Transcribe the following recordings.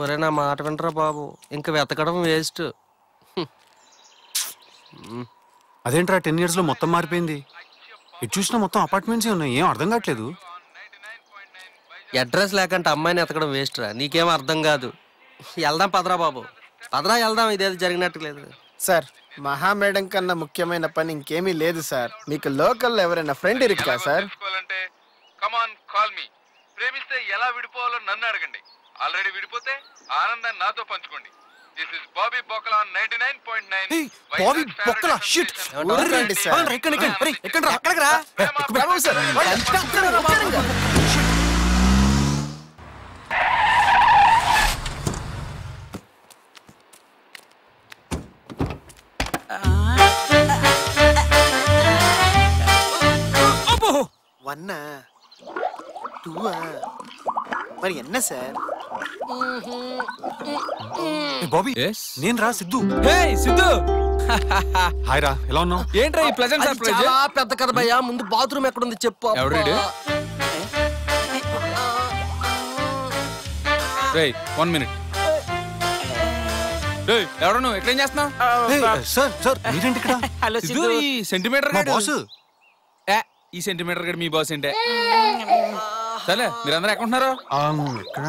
ఒరే నా మాట వింటరా బాబు ఇంక వెతకడం వేస్ట్ అదేంట్రా టెన్ ఇయర్స్ లో మొత్తం మారిపోయింది ఇటు చూసినా మొత్తం అపార్ట్మెంట్స్ ఉన్నాయి ఏం అర్థం కావట్లేదు అడ్రస్ లేకంటే అమ్మాయిని ఎతకడం వేస్ట్ రా నీకేం అర్థం కాదు వెళ్దాం పదరా బాబు పదరా వెళ్దాం ఇదేదో జరిగినట్టు లేదు సార్ మహా మేడం కన్నా ముఖ్యమైన పని ఇంకేమీ లేదు సార్ మీకు లోకల్లో ఎవరైనా ఫ్రెండ్ ఇరుక్కా సార్ తెలుసుకోవాలంటే కమాన్ కాల్ మీ ప్రేమిస్తే ఎలా విడిపోవాలో నన్ను అడగండి ఆల్రెడీ విడిపోతే ఆనందాన్ని నాతో పంచుకోండి this is Bobby Bokkala ninety nine point nine Bobby Bokkala shit ఊరుకోండి సార్ ఎక్కడికి రా బాబు సార్, వాళ్ళు వన్నా టూవా మరి ఎన్న సార్ బాబీ నేను రా సిద్ధు హే సిద్ధు హాయ్ రా ఎలా ఉన్నావు ఏంట్రా ఈ ప్లెజెంట్ అది సర్ప్రైజ్ చాలా పెద్ద కథ భయ్యా ముందు బాత్రూమ్ ఎక్కడుంది చెప్పు అబ్బా. ఎవడు రేయ్ వన్ మినిట్ రేయ్ ఎవరు నువ్వు ఎక్కడేం చేస్తున్నావు సార్ సార్ మీరేంటి ఇక్కడ సిద్ధు ఈ సెంటీమీటర్ మా బాస్ ఏ ఈ సెంటీమీటర్ గడి మీ బాస్ ఏంటే సరే మీరందరూ ఎక్కడ ఉంటున్నారు ఎక్కడ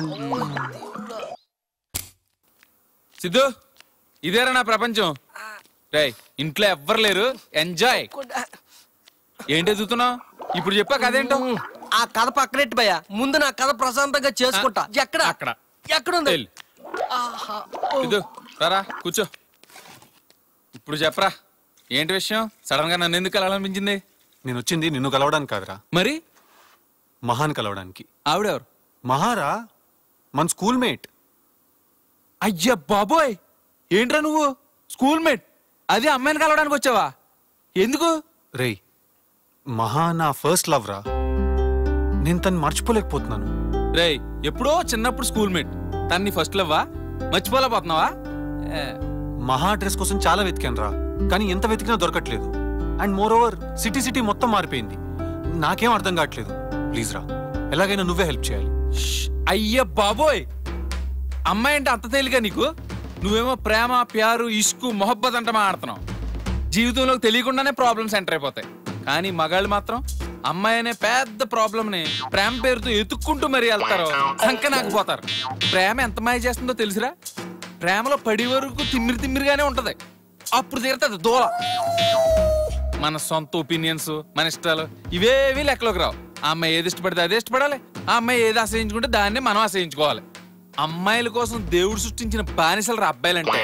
సిద్ధు ఇదేరా నా ప్రపంచం రేయ్ ఇంట్లో ఎవ్వరు లేరు ఎంజాయ్ ఏంటి ఎదుగుతున్నావు ఇప్పుడు చెప్పా కదేంటో ఆ కథ పక్కనెట్టి భయ్యా ముందు నా కథ ప్రశాంతంగా చేసుకుంటా ఎక్కడ అక్కడ ఎక్కడుంది వెళ్ళు. సిద్ధు రారా కూర్చో ఇప్పుడు చెప్పరా ఏంటి విషయం సడన్ గా నన్ను ఎందుకు కలవాలనిపించింది నేను వచ్చింది నిన్ను కలవడానికి కాదురా మరి మహాన్ కలవడానికి ఆవిడెవరు మహారా మన స్కూల్ మేట్ అయ్యా బాబోయ్ ఏంట్రా నువ్వు స్కూల్ మేట్ అది అమ్మాయిని కలవడానికి వచ్చావా ఎందుకు రేయ్ మహా నా ఫస్ట్ లవ్ రా నేను తను మర్చిపోలేకపోతున్నాను రేయ్ ఎప్పుడో చిన్నప్పుడు స్కూల్ మేట్ తన్ని ఫస్ట్ లవ్వా మర్చిపోలేకపోతున్నావా ఏ, మహా డ్రెస్ కోసం చాలా వెతికాను రా కానీ ఎంత వెతికినా దొరకట్లేదు and moreover city city మొత్తం మారిపోయింది నాకేం అర్థం కావట్లేదు ప్లీజ్ రా ఎలాగైనా నువ్వే హెల్ప్ చేయాలి ష్, అయ్య బాబోయ్ అమ్మాయి అంటే అంత తేలిగా నీకు నువ్వేమో ప్రేమ ప్యారు ఇష్కు మొహబ్బత్ అంటే మాడుతున్నావు జీవితంలోకి తెలియకుండానే ప్రాబ్లమ్స్ ఎంటర్ అయిపోతాయి కానీ మగాళ్ళు మాత్రం అమ్మాయి అనే పెద్ద ప్రాబ్లమ్ ని ప్రేమ పేరుతో ఎతుక్కుంటూ మరీ వెళ్తారు సంకనాకపోతారు ప్రేమ ఎంత మాయ చేస్తుందో తెలుసురా ప్రేమలో పడి వరకు తిమ్మిరి తిమ్మిరిగానే ఉంటది అప్పుడు తీరుతుంది దూల మన సొంత ఒపీనియన్స్ మన ఇష్టాలు ఇవేవి లెక్కలోకి రావు ఆ అమ్మాయి ఏది ఇష్టపడితే అదే ఇష్టపడాలి ఆ అమ్మాయి ఏది ఆశ్రయించుకుంటే దాన్నే మనం ఆశ్రయించుకోవాలి అమ్మాయిల కోసం దేవుడు సృష్టించిన బానిసలు రా అబ్బాయిలంటే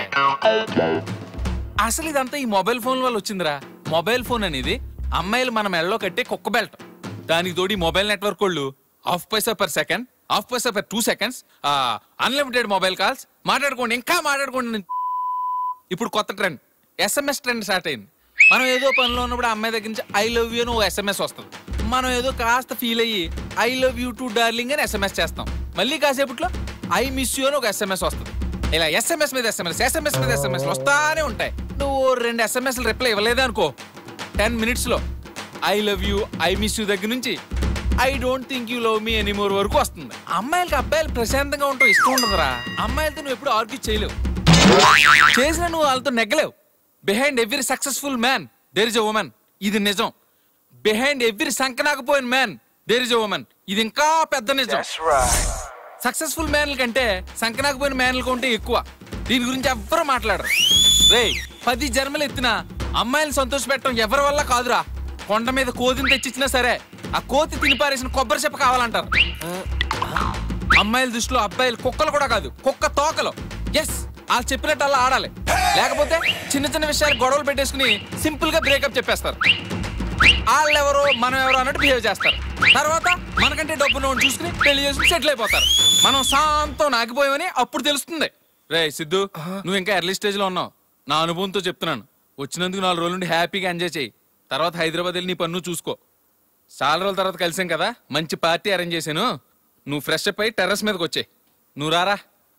అసలు ఇదంతా ఈ మొబైల్ ఫోన్ వల్ల వచ్చిందిరా మొబైల్ ఫోన్ అనేది అమ్మాయిలు మన మెడలో కట్టే కుక్క బెల్ట్ దానికి తోడి మొబైల్ నెట్వర్క్ వాళ్ళు హాఫ్ పైసా పర్ సెకండ్ హాఫ్ పైసా per two seconds unlimited mobile calls మాట్లాడుకోండి ఇంకా మాట్లాడుకోండి ఇప్పుడు కొత్త ట్రెండ్ ఎస్ఎంఎస్ ట్రెండ్ స్టార్ట్ అయింది మనం ఏదో పనిలో ఉన్నప్పుడు ఆ అమ్మాయి దగ్గర నుంచి ఐ లవ్ యూ అని ఓ ఎస్ఎంఎస్ వస్తుంది మనం ఏదో కాస్త ఫీల్ అయ్యి I love you too darling అని ఎస్ఎంఎస్ చేస్తాం మళ్ళీ కాసేపట్లో ఐ మిస్ యూ అని ఒక ఎస్ఎంఎస్ వస్తుంది ఇలా ఎస్ఎంఎస్ మీద ఎస్ఎంఎస్ ఎస్ఎంఎస్ మీద ఎస్ఎంఎస్ వస్తానే ఉంటాయి నువ్వు రెండు ఎస్ఎంఎస్ రిప్లై ఇవ్వలేదు అనుకో టెన్ మినిట్స్ లో I love you I miss you దగ్గర నుంచి I don't think you love me anymore వరకు వస్తుంది అమ్మాయిలకి అబ్బాయిలు ప్రశాంతంగా ఉంటావు ఇష్టం ఉండదురా అమ్మాయిలతో నువ్వు ఎప్పుడు ఆర్గ్యూ చేయలేవు చేసిన నువ్వు వాళ్ళతో నెగ్గలేవు behind every successful man there is a women ఇది నిజం బిహైండ్ ఎవ్రీ సంకనాకపోయిన man there is a women ఇది ఇంకా పెద్ద నిజం సక్సెస్ఫుల్ మ్యాన్ల కంటే సంకనాకపోయిన మ్యాన్ల కంటే ఎక్కువ దీని గురించి ఎవ్వరూ మాట్లాడరు రే పది జన్మలు ఎత్తిన అమ్మాయిని సంతోష పెట్టడం ఎవరి వల్ల కాదురా కొండ మీద కోతిని తెచ్చిచ్చినా సరే ఆ కోతి తినిపారేసిన కొబ్బరి చెప్ప కావాలంటారు అమ్మాయిల దృష్టిలో అబ్బాయిలు కుక్కలు కూడా కాదు కుక్క తోకలు ఎస్ వాళ్ళు చెప్పినట్టు అలా ఆడాలి లేకపోతే చిన్న చిన్న విషయాలు గొడవలు పెట్టేసుకుని సింపుల్ గా బ్రేకప్ చెప్పేస్తారు వాళ్ళెవరో మనం ఎవరో అన్నట్టు బిహేవ్ చేస్తారు తర్వాత మనకంటే డబ్బు నువ్వు చూసుకుని పెళ్లి చేసుకుని సెటిల్ అయిపోతారు మనం శాంతం నాకిపోయామని అప్పుడు తెలుస్తుంది రే సిద్ధు నువ్వు ఇంకా ఎర్లీ స్టేజ్ లో ఉన్నావు నా అనుభవంతో చెప్తున్నాను వచ్చినందుకు నాలుగు రోజుల నుండి హ్యాపీగా ఎంజాయ్ చేయి తర్వాత హైదరాబాద్ వెళ్ళి నీ పన్ను చూసుకో చాలా రోజుల తర్వాత కలిసాం కదా మంచి పార్టీ అరేంజ్ చేశాను నువ్వు ఫ్రెష్ అప్ అయి టెర్రస్ మీదకి వచ్చాయి నువ్వు రారా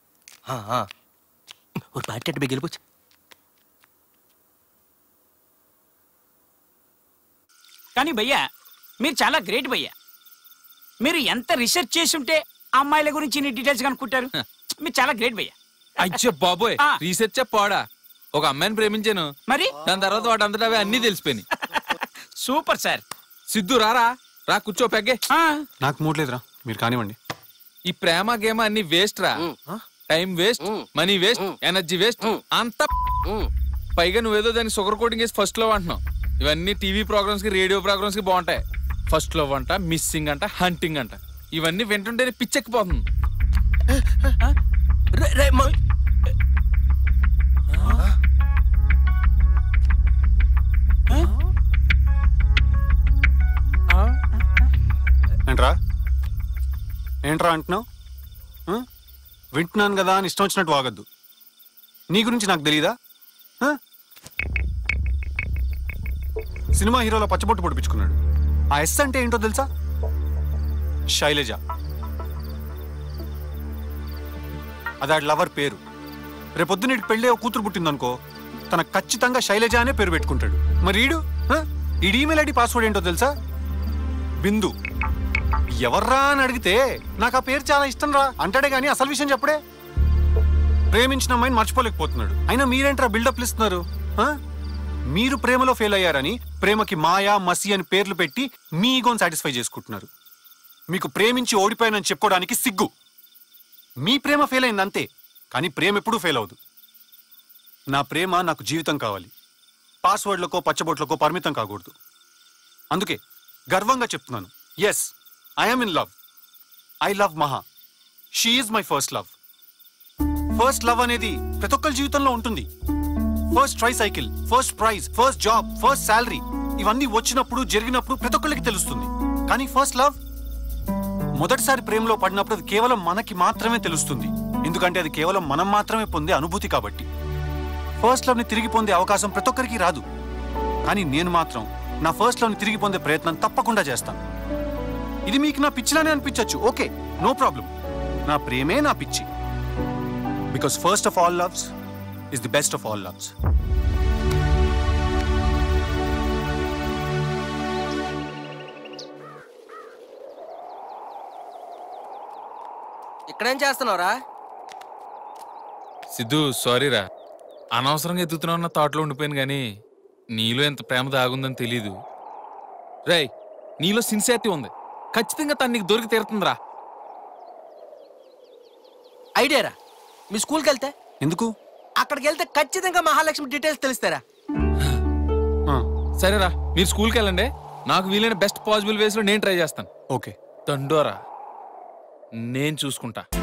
ఒక పార్టీ అంటే గెలిపొచ్చు కానీ భయ్యా మీరు చాలా గ్రేట్ భయ్యా మీరు ఎంత రీసెర్చ్ చేసి ఉంటే అమ్మాయిల గురించి ఇన్ని డీటెయిల్స్ కనుక్కుంటారు మీరు చాలా గ్రేట్ భయ్యా అయ్యో బాబోయ్ ఆ. రీసెర్చ్ పోడా ఒక అమ్మాయిని ప్రేమించాను మరి దాని తర్వాత వాటి అంతటా అవే అన్ని తెలిసిపోయినాయి సూపర్ సార్ సిద్ధు రారా రా కూర్చో పెగ్గే ఆ, నాకు మూడ్ లేదురా మీరు కానివ్వండి ఈ ప్రేమ గేమ అన్ని వేస్ట్ రా time waste money waste energy waste అంత పైగా నువ్వేదో దానికి షుగర్ కోటింగ్ వేసి ఫస్ట్ లవ్ అంటున్నావు ఇవన్నీ టీవీ ప్రోగ్రామ్స్ కి రేడియో ప్రోగ్రామ్స్ కి బాగుంటాయి ఫస్ట్ లవ్ అంట మిస్సింగ్ అంట హంటింగ్ అంట ఇవన్నీ వింటుంటేనే పిచ్చెక్కిపోతుంది రే- రే, మ- ఏంట్రా ఏంట్రా అంటున్నావు ఆ? వింటున్నాను కదా అని ఇష్టం వచ్చినట్టు వాగద్దు నీ గురించి నాకు తెలీదా ఆ? సినిమా హీరోలో పచ్చబొట్టు పొడిపించుకున్నాడు ఆ ఎస్ అంటే ఏంటో తెలుసా శైలజ అది ఆడి లవర్ పేరు రేపొద్దు నీకు పెళ్ళే ఒక కూతురు పుట్టిందనుకో తన ఖచ్చితంగా శైలజ అనే పేరు పెట్టుకుంటాడు మరి ఈడు ఆ? ఈడి ఈమెయిల్ ఐడి పాస్వర్డ్ ఏంటో తెలుసా బిందు ఎవర్రా అని అడిగితే నాకు ఆ పేరు చాలా ఇష్టం రా అంటాడే గానీ అసలు విషయం చెప్పడే ప్రేమించిన అమ్మాయిని మర్చిపోలేకపోతున్నాడు అయినా మీరేంట్రా బిల్డప్ ఇస్తున్నారు ఆ? మీరు ప్రేమలో ఫెయిల్ అయ్యారని ప్రేమకి మాయా మసి అని పేర్లు పెట్టి మీ ఈగోని సాటిస్ఫై చేసుకుంటున్నారు మీకు ప్రేమించి ఓడిపోయానని చెప్పుకోవడానికి సిగ్గు మీ ప్రేమ ఫెయిల్ అయింది అంతే కానీ ప్రేమ ఎప్పుడూ ఫెయిల్ అవ్వదు నా ప్రేమ నాకు జీవితం కావాలి పాస్వర్డ్లకో పచ్చబొట్లకో పరిమితం కాకూడదు అందుకే గర్వంగా చెప్తున్నాను yes I'm in love I love Maha she is my first love first love అనేది ప్రతి ఒక్కరి జీవితంలో ఉంటుంది first try cycle first prize first job first salary ఇవన్నీ వచ్చినప్పుడు జరిగినప్పుడు ప్రతి ఒక్కరికి తెలుస్తుంది కానీ ఫస్ట్ లవ్ మొదటిసారి ప్రేమలో పడినప్పుడు అది కేవలం మనకి మాత్రమే తెలుస్తుంది ఎందుకంటే అది కేవలం మనం మాత్రమే పొందే అనుభూతి కాబట్టి ఫస్ట్ లవ్ ని తిరిగి పొందే అవకాశం ప్రతి ఒక్కరికి రాదు కానీ నేను మాత్రం నా ఫస్ట్ లవ్ ని తిరిగి పొందే ప్రయత్నం తప్పకుండా చేస్తాను ఇది మీకు నా పిచ్చిలానే అనిపించవచ్చు ఓకే నో ప్రాబ్లం నా ప్రేమే నా పిచ్చి because first of all loves is the best of all loves ఇక్కడేం చేస్తున్నావురా సిద్ధు సారీరా అనవసరంగా ఎత్తుతున్నావు అన్న థాట్లో ఉండిపోయాను కానీ నీలో ఎంత ప్రేమ దాగుందని తెలీదు రేయ్ నీలో సిన్సియారిటీ ఉంది ఖచ్చితంగా తను నీకు దొరికి తీరుతుందిరా ఐడియారా మీ స్కూల్కి వెళ్తే ఎందుకు అక్కడికి వెళ్తే ఖచ్చితంగా మహాలక్ష్మి డీటెయిల్స్ తెలుస్తారా ఆ, సరేరా మీరు స్కూల్కి వెళ్ళండి నాకు వీలైన బెస్ట్ పాసిబుల్ వేస్లో నేను ట్రై చేస్తాను ఓకే తండోరా నేను చూసుకుంటా